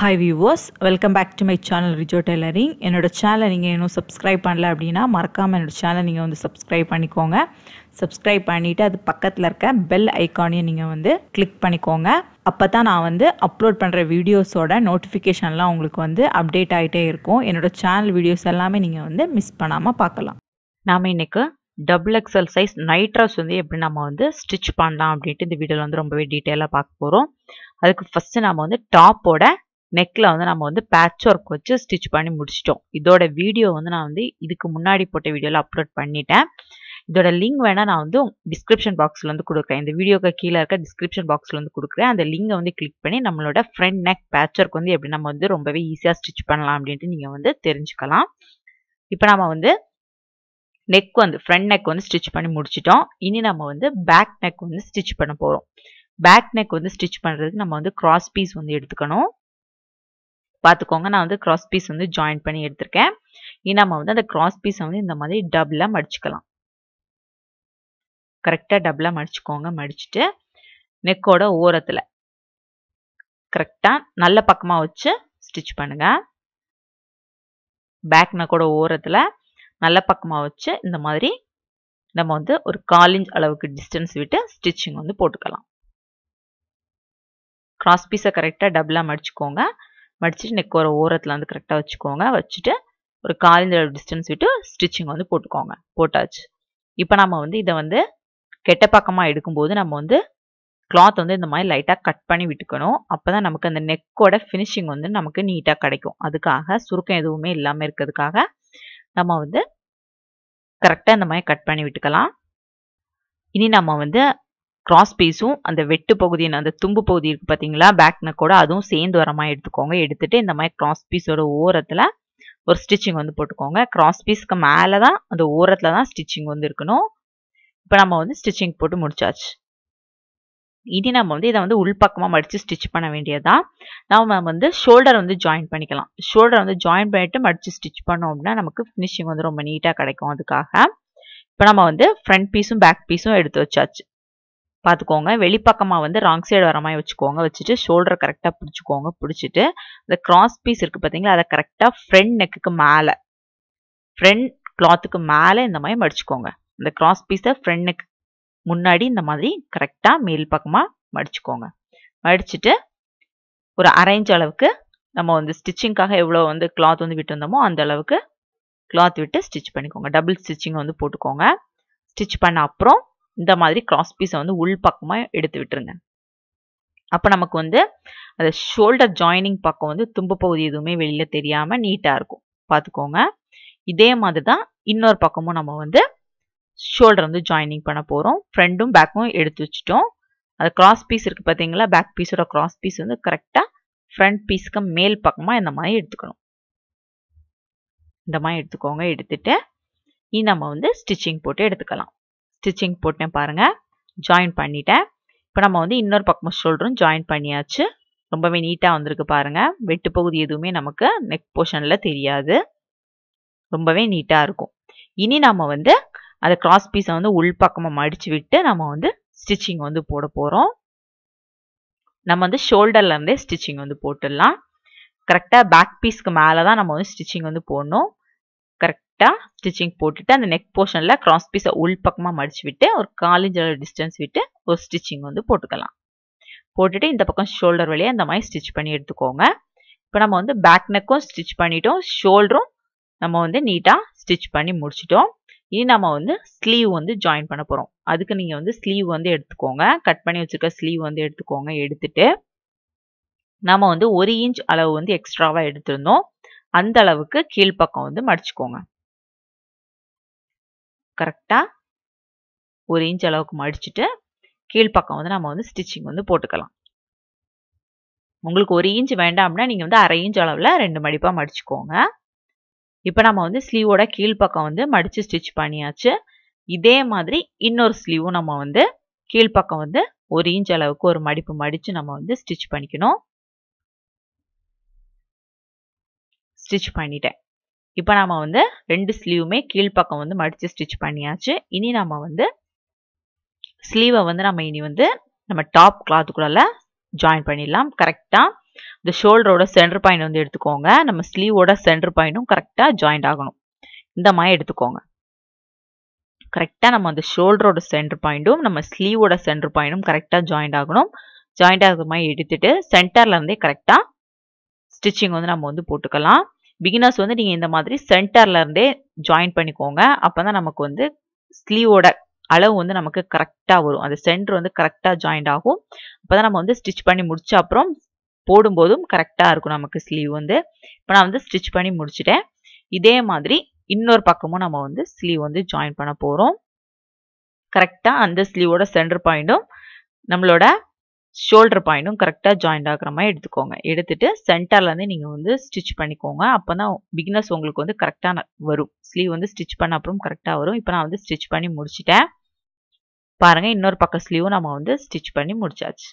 hi viewers welcome back to my channel Rijo tailoring என்னோட சேனலை நீங்கள் இன்னும் சப்ஸ்கிரைப் பண்ணல அப்படின்னா மறக்காமல் என்னோட சேனலை நீங்கள் வந்து சப்ஸ்கிரைப் பண்ணிக்கோங்க சப்ஸ்கிரைப் பண்ணிவிட்டு அது பக்கத்தில் இருக்க பெல் ஐக்கானையும் நீங்கள் வந்து கிளிக் பண்ணிக்கோங்க அப்போ தான் நான் வந்து அப்லோட் பண்ணுற வீடியோஸோட நோட்டிஃபிகேஷன்லாம் உங்களுக்கு வந்து அப்டேட் ஆகிட்டே இருக்கும் என்னோட சேனல் வீடியோஸ் எல்லாமே நீங்கள் வந்து மிஸ் பண்ணாமல் பார்க்கலாம் நாம் இன்றைக்கு double XL size night dress வந்து எப்படி நம்ம வந்து ஸ்டிச் பண்ணலாம் அப்படின்ட்டு இந்த வீடியோவில் வந்து ரொம்பவே டீட்டெயிலாக பார்க்க போகிறோம் அதுக்கு ஃபஸ்ட்டு நம்ம வந்து டாப்போட நெக்கில் வந்து நம்ம வந்து பேட்ச் ஒர்க் வச்சு ஸ்டிச் பண்ணி முடிச்சிட்டோம் இதோட வீடியோ வந்து நான் வந்து இதுக்கு முன்னாடி போட்ட வீடியோவில் அப்லோட் பண்ணிட்டேன் இதோட லிங்க் வேணால் நான் வந்து டிஸ்கிரிப்ஷன் பாக்ஸில் வந்து கொடுக்குறேன் இந்த வீடியோக்கு கீழே இருக்க டிஸ்கிரிப்ஷன் பாக்ஸில் வந்து கொடுக்குறேன் அந்த லிங்கை வந்து கிளிக் பண்ணி நம்மளோட ஃப்ரண்ட் நெக் பேட்ச் ஒர்க் வந்து எப்படி நம்ம வந்து ரொம்பவே ஈஸியாக ஸ்டிச் பண்ணலாம் அப்படின்ட்டு நீங்கள் வந்து தெரிஞ்சுக்கலாம் இப்போ நம்ம வந்து நெக் வந்து ஃப்ரண்ட் நெக் வந்து ஸ்டிச் பண்ணி முடிச்சிட்டோம் இனி நம்ம வந்து பேக் நெக் வந்து ஸ்டிச் பண்ண போகிறோம் பேக் நெக் வந்து ஸ்டிச் பண்ணுறதுக்கு நம்ம வந்து கிராஸ் பீஸ் வந்து எடுத்துக்கணும் பார்த்துக்கோங்க நான் வந்து கிராஸ் பீஸ் வந்து ஜாயின் பண்ணி எடுத்திருக்கேன் இனி நம்ம வந்து அந்த கிராஸ் பீஸை வந்து இந்த மாதிரி டபுளாக மடிச்சுக்கலாம் கரெக்டாக டபுளாக மடிச்சுக்கோங்க மடிச்சுட்டு நெக்கோட ஓரத்தில் கரெக்டாக நல்ல பக்கமாக வச்சு ஸ்டிச் பண்ணுங்க பேக் நெக்கோட ஓரத்தில் நல்ல பக்கமாக வச்சு இந்த மாதிரி நம்ம வந்து ஒரு கால் இன்ச் அளவுக்கு டிஸ்டன்ஸ் விட்டு ஸ்டிச்சிங் வந்து போட்டுக்கலாம் கிராஸ் பீஸை கரெக்டாக டபுளாக மடிச்சுக்கோங்க மடிச்சுட்டு நெக் ஒரு ஓரத்தில் வந்து கரெக்டாக வச்சுக்கோங்க வச்சுட்டு ஒரு கால் இன்ச் அளவு டிஸ்டன்ஸ் விட்டு ஸ்டிச்சிங் வந்து போட்டுக்கோங்க போட்டாச்சு இப்போ நம்ம வந்து இதை வந்து கெட்ட பக்கமாக எடுக்கும்போது நம்ம வந்து கிளாத் வந்து இந்த மாதிரி லைட்டாக கட் பண்ணி விட்டுக்கணும் அப்போ தான் நமக்கு அந்த நெக்கோட ஃபினிஷிங் வந்து நமக்கு நீட்டாக கிடைக்கும் அதுக்காக சுருக்கம் எதுவுமே இல்லாமல் இருக்கிறதுக்காக நம்ம வந்து கரெக்டாக இந்த மாதிரி கட் பண்ணி விட்டுக்கலாம் இனி நம்ம வந்து கிராஸ் பீஸும் அந்த வெட்டு பகுதி அந்த தும்பு பகுதி இருக்குது பார்த்தீங்களா பேக் நெக்கோட அதுவும் சேர்ந்து வர மாதிரி எடுத்துக்கோங்க எடுத்துட்டு இந்த மாதிரி கிராஸ் பீஸோட ஓரத்தில் ஒரு ஸ்டிச்சிங் வந்து போட்டுக்கோங்க கிராஸ் பீஸ்க்கு மேலே தான் அந்த ஓரத்தில் தான் ஸ்டிச்சிங் வந்து இருக்கணும் இப்போ நம்ம வந்து ஸ்டிச்சிங் போட்டு முடிச்சாச்சு இனி நம்ம வந்து இதை வந்து உள்பக்கமாக மடித்து ஸ்டிச் பண்ண வேண்டியதான் நம்ம வந்து ஷோல்டர் வந்து ஜாயின் பண்ணிக்கலாம் ஷோல்டர் வந்து ஜாயின் பண்ணிட்டு மடித்து ஸ்டிச் பண்ணோம் அப்படின்னா நமக்கு ஃபினிஷிங் வந்து ரொம்ப நீட்டாக கிடைக்கும் அதுக்காக இப்போ நம்ம வந்து ஃப்ரண்ட் பீஸும் பேக் பீஸும் எடுத்து வச்சாச்சு பார்த்துக்கோங்க வெளிப்பக்கமாக வந்து ராங் சைடு வர மாதிரி வச்சுக்கோங்க வச்சுட்டு ஷோல்டரை கரெக்டாக பிடிச்சிக்கோங்க பிடிச்சிட்டு அந்த கிராஸ் பீஸ் இருக்குது பார்த்தீங்களா அதை கரெக்டாக ஃப்ரண்ட் நெக்குக்கு மேலே ஃப்ரண்ட் கிளாத்துக்கு மேலே இந்த மாதிரி மடிச்சுக்கோங்க இந்த கிராஸ் பீஸை ஃப்ரண்ட் நெக் முன்னாடி இந்த மாதிரி கரெக்டாக மேல் பக்கமாக மடிச்சுக்கோங்க மடிச்சுட்டு ஒரு அரை இன்ச் அளவுக்கு நம்ம வந்து ஸ்டிச்சிங்காக எவ்வளோ வந்து கிளாத் வந்து விட்டு வந்தோமோ அந்த அளவுக்கு கிளாத் விட்டு ஸ்டிச் பண்ணிக்கோங்க டபுள் ஸ்டிச்சிங் வந்து போட்டுக்கோங்க ஸ்டிச் பண்ண அப்புறம் இந்த மாதிரி கிராஸ் பீஸை வந்து உள் பக்கமாக எடுத்து விட்டுருங்க அப்போ நமக்கு வந்து அந்த ஷோல்டர் ஜாயினிங் பக்கம் வந்து தும்பு பகுதி எதுவுமே வெளியில் தெரியாமல் நீட்டாக இருக்கும் பார்த்துக்கோங்க இதே மாதிரி தான் இன்னொரு பக்கமும் நம்ம வந்து ஷோல்டர் வந்து ஜாயினிங் பண்ண போகிறோம் ஃப்ரண்ட்டும் பேக்கும் எடுத்து வச்சுட்டோம் அது கிராஸ் பீஸ் இருக்குது பார்த்தீங்களா பேக் பீஸோட கிராஸ் பீஸ் வந்து கரெக்டாக ஃப்ரண்ட் பீஸ்க்கு மேல் பக்கமாக இந்த மாதிரி எடுத்துக்கணும் இந்த மாதிரி எடுத்துக்கோங்க எடுத்துட்டு இனி நம்ம வந்து ஸ்டிச்சிங் போட்டு எடுத்துக்கலாம் ஸ்டிச்சிங் போட்டேன் பாருங்கள் ஜாயின் பண்ணிட்டேன் இப்போ நம்ம வந்து இன்னொரு பக்கமும் ஷோல்டரும் ஜாயின் பண்ணியாச்சு ரொம்பவே நீட்டாக வந்திருக்கு பாருங்கள் வெட்டு பகுதி எதுவுமே நமக்கு நெக் போர்ஷனில் தெரியாது ரொம்பவே நீட்டாக இருக்கும் இனி நம்ம வந்து அந்த கிராஸ் பீஸை வந்து உள்பக்கமாக மடித்து விட்டு நம்ம வந்து ஸ்டிச்சிங் வந்து போட போகிறோம் நம்ம வந்து ஷோல்டர்லேருந்தே ஸ்டிச்சிங் வந்து போட்டுடலாம் கரெக்டாக பேக் பீஸ்க்கு மேலே தான் நம்ம வந்து ஸ்டிச்சிங் வந்து போடணும் கரெக்டாக ஸ்டிச்சிங் போட்டுட்டு அந்த நெக் போர்ஷனில் கிராஸ் பீஸை உள்பக்கமாக மடித்து விட்டு ஒரு காலிஞ்ச டிஸ்டன்ஸ் விட்டு ஒரு ஸ்டிச்சிங் வந்து போட்டுக்கலாம் போட்டுட்டு இந்த பக்கம் ஷோல்டர் வழியாக இந்த மாதிரி ஸ்டிச் பண்ணி எடுத்துக்கோங்க இப்போ நம்ம வந்து பேக் நெக்கும் ஸ்டிச் பண்ணிட்டோம் ஷோல்டரும் நம்ம வந்து நீட்டாக ஸ்டிச் பண்ணி முடிச்சிட்டோம் இனி நம்ம வந்து ஸ்லீவ் வந்து ஜாயின் பண்ண போகிறோம் அதுக்கு நீங்கள் வந்து ஸ்லீவ் வந்து எடுத்துக்கோங்க கட் பண்ணி வச்சுருக்க ஸ்லீவ் வந்து எடுத்துக்கோங்க எடுத்துட்டு நம்ம வந்து ஒரு இன்ச் அளவு வந்து எக்ஸ்ட்ராவாக எடுத்திருந்தோம் அந்த அளவுக்கு கீழ்ப்பக்கம் வந்து மடிச்சுக்கோங்க கரெக்டாக ஒரு இன்ச் அளவுக்கு மடிச்சுட்டு கீழ்ப்பக்கம் வந்து நம்ம வந்து ஸ்டிச்சிங் வந்து போட்டுக்கலாம் உங்களுக்கு ஒரு இன்ச் வேண்டாம்னா நீங்கள் வந்து அரை இன்ச் அளவில் ரெண்டு மடிப்பாக மடிச்சுக்கோங்க இப்போ நம்ம வந்து ஸ்லீவோட கீழ்ப்பக்கம் வந்து மடித்து ஸ்டிச் பண்ணியாச்சு இதே மாதிரி இன்னொரு ஸ்லீவும் நம்ம வந்து கீழ்ப்பக்கம் வந்து ஒரு இன்ச் அளவுக்கு ஒரு மடிப்பு மடித்து நம்ம வந்து ஸ்டிச் பண்ணிக்கணும் ஸ்டிச் பண்ணிட்டேன் இப்போ நம்ம வந்து ரெண்டு ஸ்லீவுமே கீழ்ப்பக்கம் வந்து மடித்து ஸ்டிச் பண்ணியாச்சு இனி நம்ம வந்து ஸ்லீவை வந்து நம்ம இனி வந்து நம்ம டாப் கிளாத்துக்குள்ள ஜாயின் பண்ணிடலாம் கரெக்டாக இந்த ஷோல்டரோட சென்டர் பாயிண்ட் வந்து எடுத்துக்கோங்க நம்ம ஸ்லீவோட சென்டர் பாயிண்ட்டும் கரெக்டாக ஜாயிண்ட் ஆகணும் இந்த மாதிரி எடுத்துக்கோங்க கரெக்டாக நம்ம அந்த ஷோல்டரோட சென்டர் பாயிண்ட்டும் நம்ம ஸ்லீவோட சென்டர் பாயிண்ட்டும் கரெக்டாக ஜாயிண்ட் ஆகணும் ஜாயிண்ட் ஆகுற மாதிரி எடுத்துட்டு சென்டர்ல இருந்தே கரெக்டாக ஸ்டிச்சிங் வந்து நம்ம வந்து போட்டுக்கலாம் பிகினர்ஸ் வந்து நீங்கள் இந்த மாதிரி சென்டர்ல இருந்தே ஜாயின் பண்ணிக்கோங்க அப்போ தான் நமக்கு வந்து ஸ்லீவோட அளவு வந்து நமக்கு கரெக்டாக வரும் அந்த சென்டர் வந்து கரெக்டாக ஜாயிண்ட் ஆகும் அப்போ தான் நம்ம வந்து ஸ்டிச் பண்ணி முடிச்ச அப்புறம் போடும்போதும் கரெக்டாக இருக்கும் நமக்கு ஸ்லீவ் வந்து இப்போ நான் வந்து ஸ்டிச் பண்ணி முடிச்சிட்டேன் இதே மாதிரி இன்னொரு பக்கமும் நம்ம வந்து ஸ்லீவ் வந்து ஜாயின் பண்ண போகிறோம் கரெக்டாக அந்த ஸ்லீவோட சென்டர் பாயிண்ட்டும் நம்மளோட ஷோல்டர் பாயிண்ட்டும் கரெக்டாக ஜாயிண்ட் ஆகிற மாதிரி எடுத்துக்கோங்க எடுத்துட்டு சென்டர்லேருந்து நீங்கள் வந்து ஸ்டிச் பண்ணிக்கோங்க அப்போ தான் பிகினர்ஸ் உங்களுக்கு வந்து கரெக்டாக வரும் ஸ்லீவ் வந்து ஸ்டிச் பண்ண அப்புறம் கரெக்டாக வரும் இப்போ நான் வந்து ஸ்டிச் பண்ணி முடிச்சிட்டேன் பாருங்கள் இன்னொரு பக்கம் ஸ்லீவும் நம்ம வந்து ஸ்டிச் பண்ணி முடிச்சாச்சு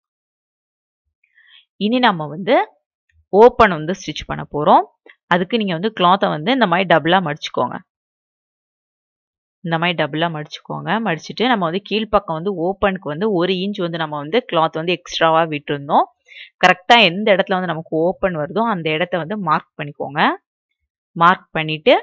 இனி நம்ம வந்து ஓப்பன் வந்து ஸ்டிச் பண்ண போகிறோம் அதுக்கு நீங்கள் வந்து கிளாத்தை வந்து இந்த மாதிரி டபுளாக மடிச்சுக்கோங்க இந்த மாதிரி டபுளாக மடிச்சுக்கோங்க மடிச்சுட்டு நம்ம வந்து கீழ்ப்பக்கம் வந்து ஓப்பனுக்கு வந்து ஒரு இன்ச் வந்து நம்ம வந்து கிளாத் வந்து எக்ஸ்ட்ராவாக விட்டுருந்தோம் கரெக்டாக எந்த இடத்துல வந்து நமக்கு ஓப்பன் வருதோ அந்த இடத்த வந்து மார்க் பண்ணிக்கோங்க மார்க் பண்ணிட்டு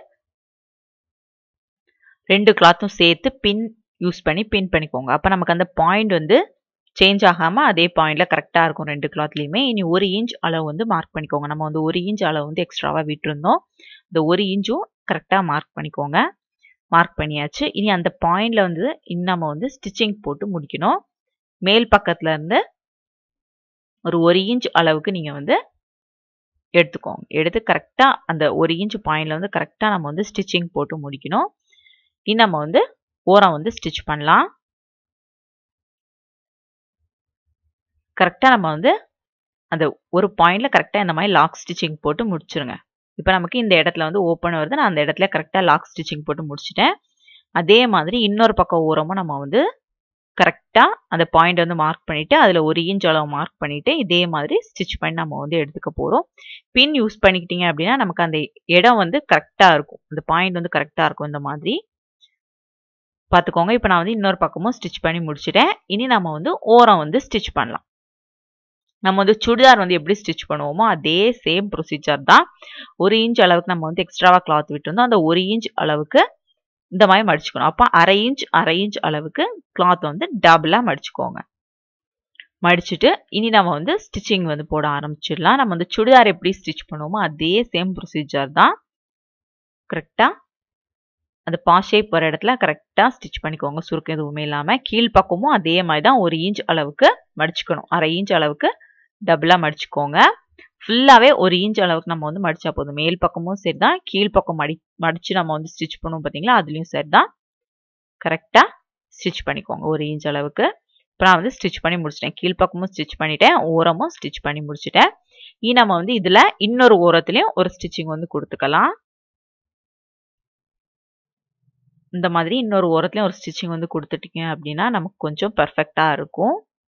ரெண்டு கிளாத்தும் சேர்த்து பின் யூஸ் பண்ணி பின் பண்ணிக்கோங்க அப்போ நமக்கு அந்த பாயிண்ட் வந்து சேஞ்ச் ஆகாமல் அதே பாயிண்டில் கரெக்டாக இருக்கும் ரெண்டு கிளாத்லேயுமே இனி ஒரு இன்ச் அளவு வந்து மார்க் பண்ணிக்கோங்க நம்ம வந்து ஒரு இன்ச் அளவு வந்து எக்ஸ்ட்ராவாக விட்டுருந்தோம் இந்த ஒரு இன்ச்சும் கரெக்டாக மார்க் பண்ணிக்கோங்க மார்க் பண்ணியாச்சு இனி அந்த பாயிண்டில் வந்து இன்னும் நம்ம வந்து ஸ்டிச்சிங் போட்டு முடிக்கணும் மேல் பக்கத்துல இருந்து ஒரு ஒரு இன்ச் அளவுக்கு நீங்கள் வந்து எடுத்துக்கோங்க எடுத்து கரெக்டாக அந்த ஒரு இன்ச் பாயிண்டில் வந்து கரெக்டாக நம்ம வந்து ஸ்டிச்சிங் போட்டு முடிக்கணும் இனி நம்ம வந்து ஓரம் வந்து ஸ்டிச் பண்ணலாம் கரெக்டாக நம்ம வந்து அந்த ஒரு பாயிண்டில் கரெக்டாக இந்த மாதிரி லாக் ஸ்டிச்சிங் போட்டு முடிச்சிருங்க இப்போ நமக்கு இந்த இடத்துல வந்து ஓப்பன் வருது நான் அந்த இடத்துல கரெக்டாக லாக் ஸ்டிச்சிங் போட்டு முடிச்சிட்டேன் அதே மாதிரி இன்னொரு பக்கம் ஓரமும் நம்ம வந்து கரெக்டாக அந்த பாயிண்ட் வந்து மார்க் பண்ணிவிட்டு அதில் ஒரு இன்ச் அளவு மார்க் பண்ணிவிட்டு இதே மாதிரி ஸ்டிச் பண்ணி நம்ம வந்து எடுத்துக்க போகிறோம் பின் யூஸ் பண்ணிக்கிட்டீங்க அப்படின்னா நமக்கு அந்த இடம் வந்து கரெக்டாக இருக்கும் அந்த பாயிண்ட் வந்து கரெக்டாக இருக்கும் இந்த மாதிரி பார்த்துக்கோங்க இப்போ நான் வந்து இன்னொரு பக்கமும் ஸ்டிச் பண்ணி முடிச்சிட்டேன் இனி நம்ம வந்து ஓரம் வந்து ஸ்டிச் பண்ணலாம் நம்ம வந்து சுடிதார் வந்து எப்படி ஸ்டிச் பண்ணுவோமோ அதே சேம் ப்ரொசீஜர் தான் ஒரு இன்ச் அளவுக்கு நம்ம வந்து எக்ஸ்ட்ராவாக கிளாத் விட்டுருந்தோம் அந்த ஒரு இன்ச் அளவுக்கு இந்த மாதிரி மடிச்சுக்கணும் அப்போ அரை இன்ச் அரை இன்ச் அளவுக்கு கிளாத் வந்து டபுளாக மடிச்சுக்கோங்க மடிச்சுட்டு இனி நம்ம வந்து ஸ்டிச்சிங் வந்து போட ஆரம்பிச்சிடலாம் நம்ம வந்து சுடிதார் எப்படி ஸ்டிச் பண்ணுவோமோ அதே சேம் ப்ரொசீஜர் தான் கரெக்டாக அந்த பா ஷேப் வர இடத்துல கரெக்டாக ஸ்டிச் பண்ணிக்கோங்க சுருக்கம் எதுவுமே இல்லாமல் கீழ்ப்பக்கமும் அதே மாதிரி தான் ஒரு இன்ச் அளவுக்கு மடிச்சுக்கணும் அரை இன்ச் அளவுக்கு டபுளாக மடிச்சுக்கோங்க ஃபுல்லாகவே ஒரு இன்ச் அளவுக்கு நம்ம வந்து மடிச்சா போதும் மேல் பக்கமும் சரி தான் கீழ்ப்பக்கம் மடி மடித்து நம்ம வந்து ஸ்டிச் பண்ணுவோம் பார்த்தீங்களா அதுலேயும் சரி தான் கரெக்டாக ஸ்டிச் பண்ணிக்கோங்க ஒரு இன்ச் அளவுக்கு இப்போ நான் வந்து ஸ்டிச் பண்ணி முடிச்சிட்டேன் கீழ்ப்பக்கமும் ஸ்டிச் பண்ணிட்டேன் ஓரமும் ஸ்டிச் பண்ணி முடிச்சிட்டேன் இனி நம்ம வந்து இதில் இன்னொரு ஓரத்துலேயும் ஒரு ஸ்டிச்சிங் வந்து கொடுத்துக்கலாம் இந்த மாதிரி இன்னொரு ஓரத்துலையும் ஒரு ஸ்டிச்சிங் வந்து கொடுத்துட்டீங்க அப்படின்னா நமக்கு கொஞ்சம் பர்ஃபெக்டாக இருக்கும்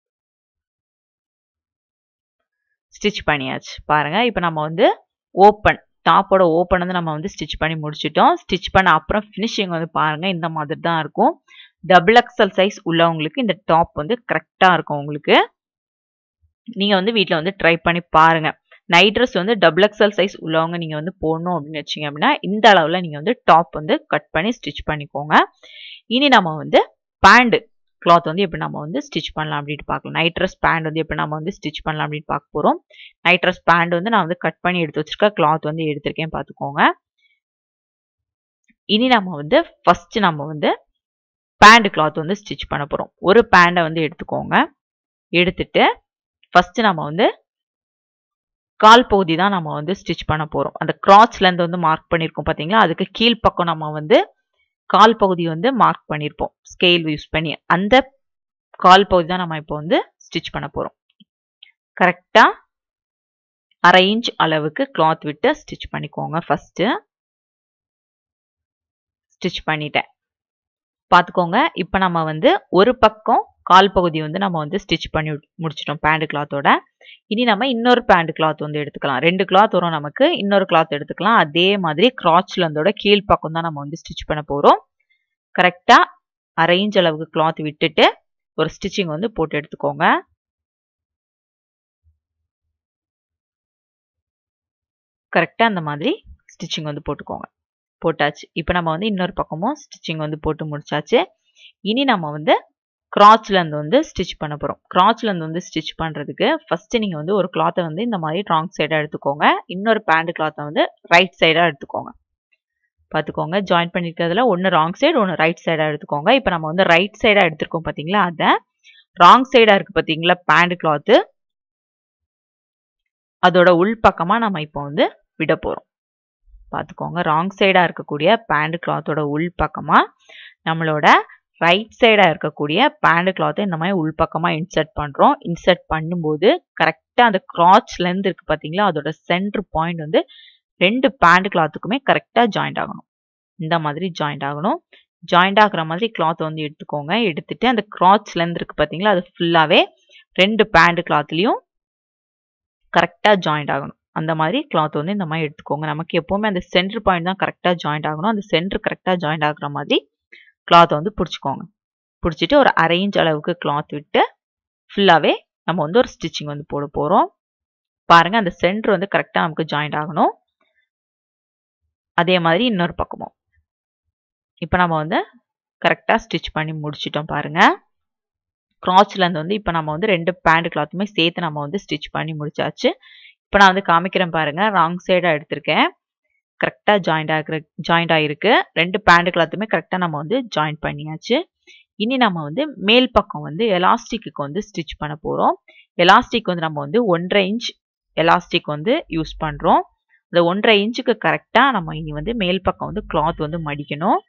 ஸ்டிச் பண்ணியாச்சு பாருங்கள் இப்போ நம்ம வந்து ஓப்பன் டாப்போட ஓப்பன் வந்து நம்ம வந்து ஸ்டிச் பண்ணி முடிச்சிட்டோம் ஸ்டிச் பண்ண அப்புறம் ஃபினிஷிங் வந்து பாருங்கள் இந்த மாதிரி தான் இருக்கும் டபுள் எக்ஸல் சைஸ் உள்ளவங்களுக்கு இந்த டாப் வந்து கரெக்டாக இருக்கும் உங்களுக்கு நீங்கள் வந்து வீட்டில் வந்து ட்ரை பண்ணி பாருங்கள் நைட் ட்ரெஸ் வந்து டபுள் எக்ஸல் சைஸ் உள்ளவங்க நீங்கள் வந்து போடணும் அப்படின்னு வச்சிங்க அப்படின்னா இந்த அளவில் நீங்கள் வந்து டாப் வந்து கட் பண்ணி ஸ்டிச் பண்ணிக்கோங்க இனி நம்ம வந்து பேண்டு கிளாத் வந்து எப்படி நம்ம வந்து ஸ்டிச் பண்ணலாம் அப்படின்ட்டு பார்க்கலாம் நைட் ட்ரெஸ் பேண்ட் வந்து எப்படி நம்ம வந்து ஸ்டிச் பண்ணலாம் அப்படின்னு பார்க்க போகிறோம் நைட் ட்ரெஸ் பேண்ட் வந்து நான் வந்து கட் பண்ணி எடுத்து வச்சிருக்க கிளாத் வந்து எடுத்திருக்கேன் பார்த்துக்கோங்க இனி நம்ம வந்து ஃபர்ஸ்ட் நம்ம வந்து பேண்ட் கிளாத் வந்து ஸ்டிச் பண்ண போகிறோம் ஒரு பேண்டை வந்து எடுத்துக்கோங்க எடுத்துட்டு ஃபர்ஸ்ட் நம்ம வந்து கால் பகுதி தான் நம்ம வந்து ஸ்டிச் பண்ண போகிறோம் அந்த கிராச்லேருந்து வந்து மார்க் பண்ணியிருக்கோம் பார்த்தீங்களா அதுக்கு கீழ்ப்பக்கம் நம்ம வந்து கால் பகுதி வந்து மார்க் பண்ணியிருப்போம் ஸ்கேல் யூஸ் பண்ணி அந்த கால் பகுதி தான் நம்ம இப்போ வந்து ஸ்டிச் பண்ண போகிறோம் கரெக்டாக அரை இன்ச் அளவுக்கு கிளாத் விட்டு ஸ்டிச் பண்ணிக்கோங்க ஃபஸ்ட்டு ஸ்டிச் பண்ணிட்டேன் பார்த்துக்கோங்க இப்போ நம்ம வந்து ஒரு பக்கம் கால் பகுதி வந்து நம்ம வந்து ஸ்டிச் பண்ணி முடிச்சிட்டோம் பேண்ட் கிளாத்தோட இனி நம்ம இன்னொரு பேண்ட் கிளாத் வந்து எடுத்துக்கலாம் ரெண்டு கிளாத் வரும் நமக்கு இன்னொரு கிளாத் எடுத்துக்கலாம் அதே மாதிரி கிராச்ல இருந்தோட கீழ் பக்கம் தான் நம்ம வந்து ஸ்டிச் பண்ண போகிறோம் கரெக்டாக அரை இன்ச் அளவுக்கு கிளாத் விட்டுட்டு ஒரு ஸ்டிச்சிங் வந்து போட்டு எடுத்துக்கோங்க கரெக்டாக அந்த மாதிரி ஸ்டிச்சிங் வந்து போட்டுக்கோங்க போட்டாச்சு இப்போ நம்ம வந்து இன்னொரு பக்கமும் ஸ்டிச்சிங் வந்து போட்டு முடிச்சாச்சு இனி நம்ம வந்து கிராச்லேருந்து வந்து ஸ்டிச் பண்ண போகிறோம் கிராச்லேருந்து வந்து ஸ்டிச் பண்ணுறதுக்கு ஃபஸ்ட்டு நீங்கள் வந்து ஒரு கிளாத்தை வந்து இந்த மாதிரி ராங் சைடாக எடுத்துக்கோங்க இன்னொரு பேண்ட் கிளாத்தை வந்து ரைட் சைடாக எடுத்துக்கோங்க பார்த்துக்கோங்க ஜாயின் பண்ணியிருக்கிறதுல ஒன்று ராங் சைடு ஒன்று ரைட் சைடாக எடுத்துக்கோங்க இப்போ நம்ம வந்து ரைட் சைடாக எடுத்துருக்கோம் பார்த்தீங்களா அதை ராங் சைடாக இருக்குது பார்த்தீங்களா பேண்ட் கிளாத்து அதோட உள் பக்கமாக நம்ம இப்போ வந்து விட போகிறோம் பார்த்துக்கோங்க ராங் சைடாக இருக்கக்கூடிய பேண்ட் கிளாத்தோட உள் பக்கமாக நம்மளோட ரைட் சைடாக இருக்கக்கூடிய பேண்ட் கிளாத்தை இந்த மாதிரி உள்பக்கமாக இன்சர்ட் பண்ணுறோம் இன்சர்ட் பண்ணும்போது கரெக்டாக அந்த கிராச்லேருந்து இருக்குது பார்த்தீங்களா அதோட சென்டர் பாயிண்ட் வந்து ரெண்டு பேண்ட் கிளாத்துக்குமே கரெக்டாக ஜாயிண்ட் ஆகணும் இந்த மாதிரி ஜாயிண்ட் ஆகணும் ஜாயிண்ட் ஆகுற மாதிரி கிளாத் வந்து எடுத்துக்கோங்க எடுத்துட்டு அந்த கிராச்லேருந்து இருக்குது பார்த்தீங்களா அது ஃபுல்லாகவே ரெண்டு பேண்ட் கிளாத்லேயும் கரெக்டாக ஜாயிண்ட் ஆகணும் அந்த மாதிரி கிளாத் வந்து இந்த மாதிரி எடுத்துக்கோங்க நமக்கு எப்போவுமே அந்த சென்டர் பாயிண்ட் தான் கரெக்டாக ஜாயிண்ட் ஆகணும் அந்த சென்டர் கரெக்டாக ஜாயிண்ட் ஆகுற மாதிரி கிளாத்தை வந்து பிடிச்சிக்கோங்க பிடிச்சிட்டு ஒரு அரை இன்ச் அளவுக்கு கிளாத் விட்டு ஃபுல்லாகவே நம்ம வந்து ஒரு ஸ்டிச்சிங் வந்து போட போகிறோம் பாருங்கள் அந்த சென்டர் வந்து கரெக்டாக நமக்கு ஜாயிண்ட் ஆகணும் அதே மாதிரி இன்னொரு பக்கமும் இப்போ நம்ம வந்து கரெக்டாக ஸ்டிச் பண்ணி முடிச்சிட்டோம் பாருங்கள் கிராச்லேருந்து வந்து இப்போ நம்ம வந்து ரெண்டு பேண்ட் கிளாத்துமே சேர்த்து நம்ம வந்து ஸ்டிச் பண்ணி முடிச்சாச்சு இப்போ நான் வந்து காமிக்கிறேன் பாருங்கள் ராங் சைடாக எடுத்திருக்கேன் கரெக்டாக ஜாயிண்ட் ஆகிற ஜாயிண்ட் ஆகிருக்கு ரெண்டு பேண்ட் கிளாத்துமே கரெக்டாக நம்ம வந்து ஜாயின் பண்ணியாச்சு இனி நம்ம வந்து மேல் பக்கம் வந்து எலாஸ்டிக்கு வந்து ஸ்டிச் பண்ண போகிறோம் எலாஸ்டிக் வந்து நம்ம வந்து ஒன்றரை இன்ச் எலாஸ்டிக் வந்து யூஸ் பண்ணுறோம் அந்த ஒன்றரை இன்ச்சுக்கு கரெக்டாக நம்ம இனி வந்து மேல் பக்கம் வந்து கிளாத் வந்து மடிக்கணும்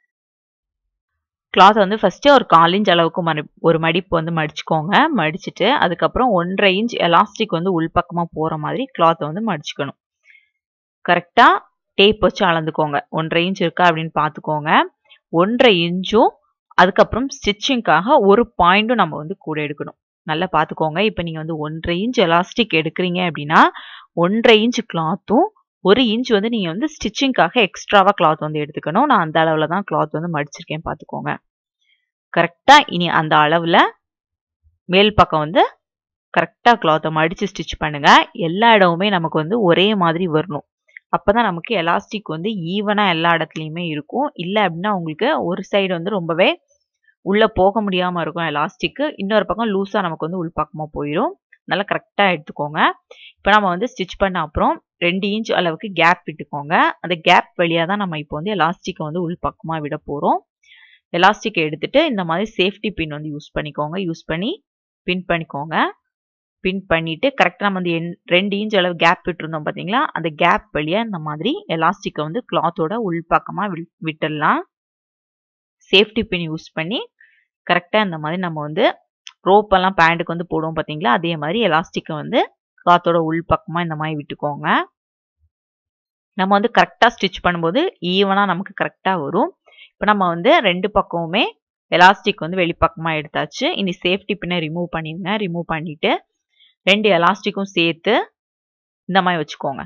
கிளாத் வந்து ஃபஸ்ட்டு ஒரு கால் இன்ச் அளவுக்கு மடி ஒரு மடிப்பு வந்து மடிச்சுக்கோங்க மடிச்சுட்டு அதுக்கப்புறம் ஒன்றரை இன்ச் எலாஸ்டிக் வந்து உள்பக்கமாக போகிற மாதிரி கிளாத்தை வந்து மடிச்சுக்கணும் கரெக்டாக டேப் வச்சு அளந்துக்கோங்க ஒன்றரை இன்ச் இருக்கா அப்படின்னு பார்த்துக்கோங்க ஒன்றரை இன்ச்சும் அதுக்கப்புறம் ஸ்டிச்சிங்க்காக ஒரு பாயிண்ட்டும் நம்ம வந்து கூட எடுக்கணும் நல்லா பார்த்துக்கோங்க இப்போ நீங்கள் வந்து ஒன்றரை இன்ச் எலாஸ்டிக் எடுக்கிறீங்க அப்படின்னா ஒன்றரை இன்ச் கிளாத்தும் ஒரு இன்ச் வந்து நீங்கள் வந்து ஸ்டிச்சிங்க்காக எக்ஸ்ட்ராவாக கிளாத் வந்து எடுத்துக்கணும் நான் அந்த அளவில் தான் கிளாத் வந்து மடிச்சிருக்கேன் பார்த்துக்கோங்க கரெக்டாக இனி அந்த அளவில் மேல் பக்கம் வந்து கரெக்டாக கிளாத்தை மடித்து ஸ்டிச் பண்ணுங்கள் எல்லா இடமுமே நமக்கு வந்து ஒரே மாதிரி வரணும் அப்போ தான் நமக்கு எலாஸ்டிக் வந்து ஈவனாக எல்லா இடத்துலையுமே இருக்கும் இல்லை அப்படின்னா உங்களுக்கு ஒரு சைடு வந்து ரொம்பவே உள்ளே போக முடியாமல் இருக்கும் எலாஸ்டிக்கு இன்னொரு பக்கம் லூஸாக நமக்கு வந்து உள் பக்கமாக போயிடும் நல்லா கரெக்டாக எடுத்துக்கோங்க இப்போ நம்ம வந்து ஸ்டிச் பண்ண அப்புறம் ரெண்டு இன்ச் அளவுக்கு கேப் விட்டுக்கோங்க அந்த கேப் வழியாக தான் நம்ம இப்போ வந்து எலாஸ்டிக்கை வந்து உள் பக்கமாக விட போகிறோம் எலாஸ்டிக்கை எடுத்துட்டு இந்த மாதிரி சேஃப்டி பின் வந்து யூஸ் பண்ணிக்கோங்க யூஸ் பண்ணி பின் பண்ணிக்கோங்க பின் பண்ணிவிட்டு கரெக்டாக நம்ம வந்து என் ரெண்டு இன்ச் அளவு கேப் விட்டுருந்தோம் பார்த்தீங்களா அந்த கேப் வழியாக இந்த மாதிரி எலாஸ்டிக்கை வந்து கிளாத்தோட உள்பக்கமாக வி விட்டுடலாம் சேஃப்டி பின் யூஸ் பண்ணி கரெக்டாக இந்த மாதிரி நம்ம வந்து ரோப்பெல்லாம் பேண்ட்டுக்கு வந்து போடுவோம் பார்த்தீங்களா அதே மாதிரி எலாஸ்டிக்கை வந்து கிளாத்தோட உள்பக்கமாக இந்த மாதிரி விட்டுக்கோங்க நம்ம வந்து கரெக்டாக ஸ்டிச் பண்ணும்போது ஈவனாக நமக்கு கரெக்டாக வரும் இப்போ நம்ம வந்து ரெண்டு பக்கமுமே எலாஸ்டிக் வந்து வெளிப்பக்கமாக எடுத்தாச்சு இனி சேஃப்டி பின்னை ரிமூவ் பண்ணிடுங்க ரிமூவ் பண்ணிவிட்டு ரெண்டு எலாஸ்டிக்கும் சேர்த்து இந்த மாதிரி வச்சுக்கோங்க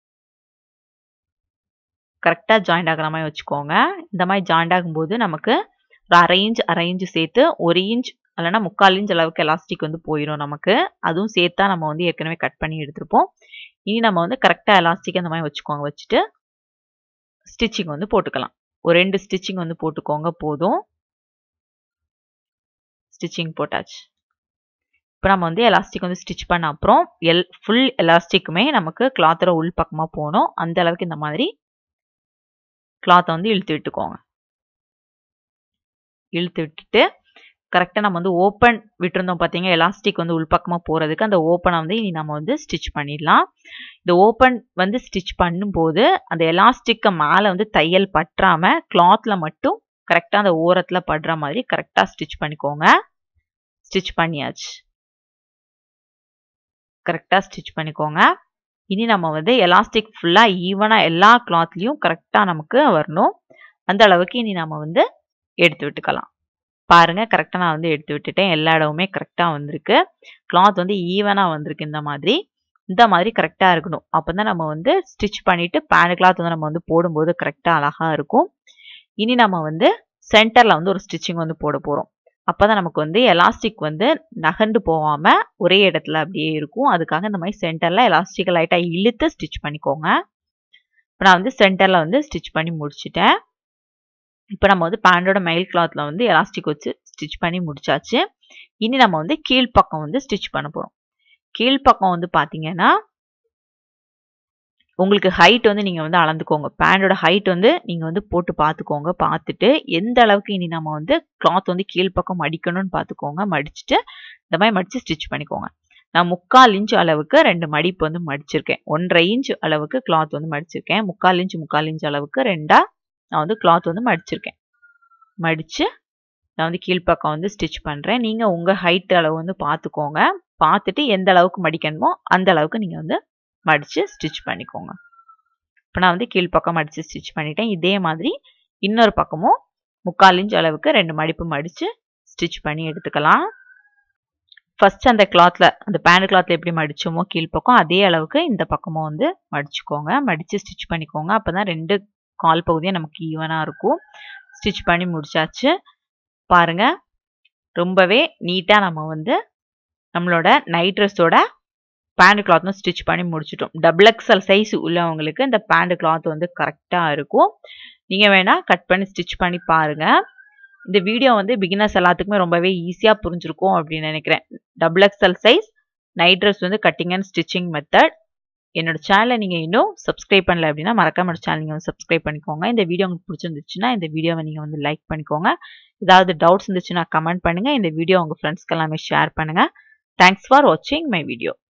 கரெக்டாக ஜாயிண்ட் ஆகிற மாதிரி வச்சுக்கோங்க இந்த மாதிரி ஜாயிண்ட் ஆகும்போது நமக்கு ஒரு அரை இன்ச் அரை இன்ச் சேர்த்து ஒரு இன்ச் இல்லைனா முக்கால் இன்ச் அளவுக்கு எலாஸ்டிக் வந்து போயிடும் நமக்கு அதுவும் சேர்த்தா நம்ம வந்து ஏற்கனவே கட் பண்ணி எடுத்திருப்போம் இனி நம்ம வந்து கரெக்டாக எலாஸ்டிக் அந்த மாதிரி வச்சுக்கோங்க வச்சுட்டு ஸ்டிச்சிங் வந்து போட்டுக்கலாம் ஒரு ரெண்டு ஸ்டிச்சிங் வந்து போட்டுக்கோங்க போதும் ஸ்டிச்சிங் போட்டாச்சு இப்போ நம்ம வந்து எலாஸ்டிக் வந்து ஸ்டிச் பண்ண அப்புறம் எல் ஃபுல் எலாஸ்டிக்குமே நமக்கு கிளாத்தோட உள் பக்கமாக போகணும் அந்த அளவுக்கு இந்த மாதிரி கிளாத்தை வந்து இழுத்து விட்டுக்கோங்க இழுத்து விட்டுட்டு கரெக்டாக நம்ம வந்து ஓப்பன் விட்டுருந்தோம் பார்த்தீங்க எலாஸ்டிக் வந்து உள்பக்கமாக போகிறதுக்கு அந்த ஓப்பனை வந்து இனி நம்ம வந்து ஸ்டிச் பண்ணிடலாம் இந்த ஓப்பன் வந்து ஸ்டிச் பண்ணும்போது அந்த எலாஸ்டிக்கை மேலே வந்து தையல் பற்றாமல் கிளாத்தில் மட்டும் கரெக்டாக அந்த ஓரத்தில் படுற மாதிரி கரெக்டாக ஸ்டிச் பண்ணிக்கோங்க ஸ்டிச் பண்ணியாச்சு கரெக்டாக ஸ்டிச் பண்ணிக்கோங்க இனி நம்ம வந்து எலாஸ்டிக் ஃபுல்லாக ஈவனாக எல்லா கிளாத்லேயும் கரெக்டாக நமக்கு வரணும் அந்த அளவுக்கு இனி நம்ம வந்து எடுத்து விட்டுக்கலாம் பாருங்க கரெக்டாக நான் வந்து எடுத்து விட்டுட்டேன் எல்லா இடமுமே கரெக்டாக வந்திருக்கு கிளாத் வந்து ஈவனாக வந்திருக்கு இந்த மாதிரி இந்த மாதிரி கரெக்டாக இருக்கணும் அப்போ தான் நம்ம வந்து ஸ்டிச் பண்ணிவிட்டு பேண்ட் கிளாத் வந்து நம்ம வந்து போடும்போது கரெக்டாக அழகாக இருக்கும் இனி நம்ம வந்து சென்டரில் வந்து ஒரு ஸ்டிச்சிங் வந்து போட போகிறோம் அப்போ தான் நமக்கு வந்து எலாஸ்டிக் வந்து நகர்ந்து போகாமல் ஒரே இடத்துல அப்படியே இருக்கும் அதுக்காக இந்த மாதிரி சென்டரில் எலாஸ்டிக்கை லைட்டாக இழுத்து ஸ்டிச் பண்ணிக்கோங்க இப்போ நான் வந்து சென்டரில் வந்து ஸ்டிச் பண்ணி முடிச்சிட்டேன் இப்போ நம்ம வந்து பேண்டோட மெயில் கிளாத்தில் வந்து எலாஸ்டிக் வச்சு ஸ்டிச் பண்ணி முடிச்சாச்சு இனி நம்ம வந்து கீழ்ப்பக்கம் வந்து ஸ்டிச் பண்ண போகிறோம் கீழ்ப்பக்கம் வந்து பார்த்தீங்கன்னா உங்களுக்கு ஹைட் வந்து நீங்கள் வந்து அளந்துக்கோங்க பேண்டோட ஹைட் வந்து நீங்கள் வந்து போட்டு பார்த்துக்கோங்க பார்த்துட்டு எந்த அளவுக்கு இனி நம்ம வந்து கிளாத் வந்து கீழ்ப்பக்கம் மடிக்கணும்னு பார்த்துக்கோங்க மடிச்சுட்டு இந்த மாதிரி மடித்து ஸ்டிச் பண்ணிக்கோங்க நான் முக்கால் இன்ச் அளவுக்கு ரெண்டு மடிப்பு வந்து மடிச்சிருக்கேன் ஒன்றரை இன்ச் அளவுக்கு கிளாத் வந்து மடிச்சிருக்கேன் முக்கால் இன்ச் முக்கால் இன்ச் அளவுக்கு ரெண்டாக நான் வந்து கிளாத் வந்து மடிச்சிருக்கேன் மடித்து நான் வந்து கீழ்ப்பக்கம் வந்து ஸ்டிச் பண்ணுறேன் நீங்கள் உங்கள் ஹைட் அளவு வந்து பார்த்துக்கோங்க பார்த்துட்டு எந்த அளவுக்கு மடிக்கணுமோ அந்த அளவுக்கு நீங்கள் வந்து மடித்து ஸ்டிச் பண்ணிக்கோங்க இப்போ நான் வந்து கீழ்ப்பக்கம் மடித்து ஸ்டிச் பண்ணிட்டேன் இதே மாதிரி இன்னொரு பக்கமும் முக்கால் இன்ச் அளவுக்கு ரெண்டு மடிப்பு மடித்து ஸ்டிச் பண்ணி எடுத்துக்கலாம் ஃபஸ்ட் அந்த கிளாத்தில் அந்த பேண்ட் கிளாத்தில் எப்படி மடித்தோமோ கீழ்ப்பக்கம் அதே அளவுக்கு இந்த பக்கமும் வந்து மடிச்சுக்கோங்க மடித்து ஸ்டிச் பண்ணிக்கோங்க அப்போ தான் ரெண்டு கால் பகுதியும் நமக்கு ஈவனாக இருக்கும் ஸ்டிச் பண்ணி முடிச்சாச்சு பாருங்கள் ரொம்பவே நீட்டாக நம்ம வந்து நம்மளோட நைட் ட்ரெஸ்ஸோட பேண்ட் கிளாத்தும் ஸ்டிச் பண்ணி முடிச்சிட்டோம் டபுள் எக்ஸல் சைஸ் உள்ளவங்களுக்கு இந்த பேண்ட் கிளாத் வந்து கரெக்டாக இருக்கும் நீங்கள் வேணால் கட் பண்ணி ஸ்டிச் பண்ணி பாருங்கள் இந்த வீடியோ வந்து பிகினர்ஸ் எல்லாத்துக்குமே ரொம்பவே ஈஸியாக புரிஞ்சிருக்கும் அப்படின்னு நினைக்கிறேன் double XL size night dress வந்து கட்டிங் அண்ட் ஸ்டிச்சிங் மெத்தட் என்னோட சேனலை நீங்கள் இன்னும் சப்ஸ்கிரைப் பண்ணல அப்படின்னா மறக்காம என்னோட சேனல் நீங்கள் வந்து சப்ஸ்கிரைப் பண்ணிக்கோங்க இந்த வீடியோ உங்களுக்கு பிடிச்சிருந்துச்சுன்னா இந்த வீடியோவை நீங்கள் வந்து லைக் பண்ணிக்கோங்க ஏதாவது டவுட்ஸ் இருந்துச்சுன்னா கமெண்ட் பண்ணுங்கள் இந்த வீடியோ உங்கள் ஃப்ரெண்ட்ஸ்க்கு எல்லாமே ஷேர் பண்ணுங்கள் தேங்க்ஸ் ஃபார் வாட்சிங் மை வீடியோ